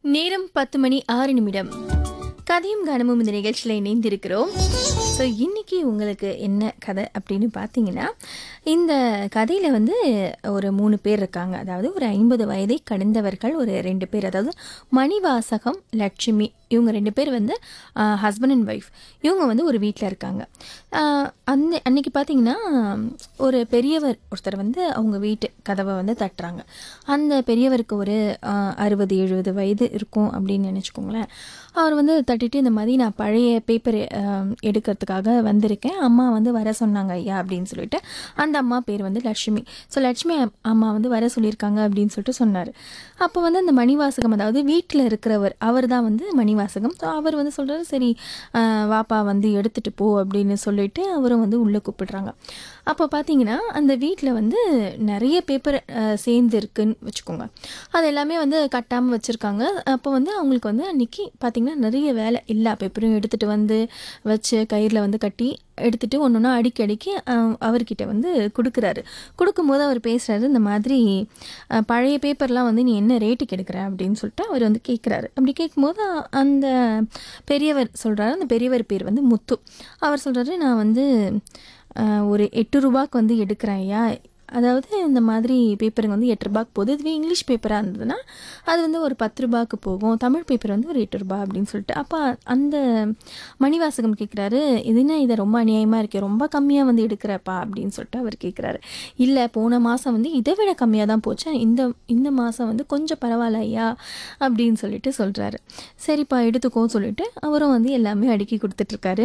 நேரம் பத்து மணி ஆறு நிமிடம் கதையும் கனமும் இந்த நிகழ்ச்சியில் இணைந்திருக்கிறோம் ஸோ இன்னைக்கு உங்களுக்கு என்ன கதை அப்படின்னு பார்த்தீங்கன்னா இந்த கதையில் வந்து ஒரு மூணு பேர் இருக்காங்க அதாவது ஒரு ஐம்பது வயதை கடந்தவர்கள் ஒரு ரெண்டு பேர் அதாவது மணிவாசகம் லட்சுமி இவங்க ரெண்டு பேர் வந்து ஹஸ்பண்ட் அண்ட் ஒய்ஃப் இவங்க வந்து ஒரு வீட்டில் இருக்காங்க ஆஹ் அந்த அன்னைக்கு பார்த்தீங்கன்னா ஒரு பெரியவர் ஒருத்தர் வந்து அவங்க வீட்டு கதவை வந்து தட்டுறாங்க அந்த பெரியவருக்கு ஒரு ஆஹ், அறுபது எழுபது வயது இருக்கும் அப்படின்னு நினச்சிக்கோங்களேன் அவர் வந்து தட்டிட்டு இந்த மாதிரி நான் பழைய பேப்பர் எடுக்கிறதுக்காக வந்திருக்கேன் அம்மா வந்து வர சொன்னாங்க ஐயா அப்படின்னு சொல்லிட்டு அந்த அம்மா பேர் வந்து லட்சுமி ஸோ லட்சுமி அம்- அம்மா வந்து வர சொல்லியிருக்காங்க அப்படின்னு சொல்லிட்டு சொன்னார் அப்போ வந்து அந்த மணிவாசகம் அதாவது வீட்டில் இருக்கிறவர் அவர் தான் வந்து மணிவாசகம் ஸோ அவர் வந்து சொல்கிறாரு சரி ஆஹ், வாப்பா வந்து எடுத்துகிட்டு போ அப்படின்னு சொல்லிட்டு அவரும் வந்து உள்ளே கூப்பிடுறாங்க அப்போ பார்த்தீங்கன்னா அந்த வீட்டில் வந்து நிறைய பேப்பர் சேர்ந்து இருக்குன்னு வச்சுக்கோங்க அது எல்லாமே வந்து கட்டாமல் வச்சுருக்காங்க அப்போ வந்து அவங்களுக்கு வந்து அன்றைக்கி பார்த்திங்கன்னா நிறைய வேலை எல்லா பேப்பரும் எடுத்துகிட்டு வந்து வச்சு கயிறில் வந்து கட்டி எடுத்துகிட்டு ஒன்று ஒன்றா அடிக்கி அடிக்கி அஹ், அவர்கிட்ட வந்து கொடுக்குறாரு கொடுக்கும்போது அவர் பேசுகிறாரு இந்த மாதிரி அஹ், பழைய பேப்பர்லாம் வந்து நீ என்ன ரேட்டுக்கு எடுக்கிற அப்படின்னு சொல்லிட்டு அவர் வந்து கேட்குறாரு அப்படி கேட்கும்போது அ- அந்த பெரியவர் சொல்கிறாரு அந்த பெரியவர் பேர் வந்து முத்து அவர் சொல்கிறாரு நான் வந்து அஹ், ஒரு எட்டு ரூபாய்க்கு வந்து எடுக்கிறேன் ஐயா அதாவது இந்த மாதிரி பேப்பருங்க வந்து எட்டு ரூபாய்க்கு போகுது இதுவே இங்கிலீஷ் பேப்பராக இருந்ததுன்னா அது வந்து ஒரு பத்து ரூபாய்க்கு போகும் தமிழ் பேப்பர் வந்து ஒரு எட்டு ரூபாய் அப்படின்னு சொல்லிட்டு அப்போ அந்த மணிவாசகம் கேட்குறாரு இது என்ன இதை ரொம்ப அநியாயமாக இருக்கே ரொம்ப கம்மியாக வந்து எடுக்கிறப்பா அப்படின்னு சொல்லிட்டு அவர் கேட்குறாரு இல்லை போன மாதம் வந்து இதை விட கம்மியாக தான் போச்சு இந்த இந்த மாதம் வந்து கொஞ்சம் பரவாயில்ல ஐயா அப்படின்னு சொல்லிட்டு சொல்கிறாரு சரிப்பா எடுத்துக்கோன்னு சொல்லிட்டு அவரும் வந்து எல்லாமே அடுக்கி கொடுத்துட்ருக்காரு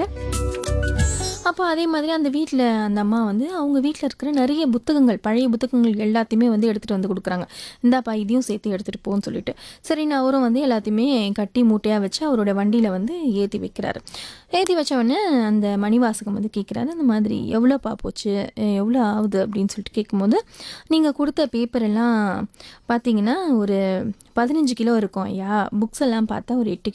அப்போ அதே மாதிரி அந்த வீட்டில் அந்த அம்மா வந்து அவங்க வீட்டில் இருக்கிற நிறைய புத்தகங்கள் பழைய புத்தகங்கள் எல்லாத்தையுமே வந்து எடுத்துகிட்டு வந்து கொடுக்குறாங்க இந்தாப்பா இதையும் சேர்த்து எடுத்துகிட்டு போன்னு சொல்லிட்டு சரின்னு அவரும் வந்து எல்லாத்தையுமே கட்டி மூட்டையாக வச்சு அவரோட வண்டியில் வந்து ஏற்றி வைக்கிறாரு ஏற்றி வச்ச உடனே அந்த மணிவாசகம் வந்து கேட்குறாரு அந்த மாதிரி எவ்வளோப்பா போச்சு அஹ் எவ்வளோ ஆகுது அப்படின்னு சொல்லிட்டு கேட்கும்போது நீங்கள் கொடுத்த பேப்பர் எல்லாம் பார்த்தீங்கன்னா ஒரு பதினஞ்சு கிலோ இருக்கும் ஐயா புக்ஸ் எல்லாம் பார்த்தா ஒரு எட்டு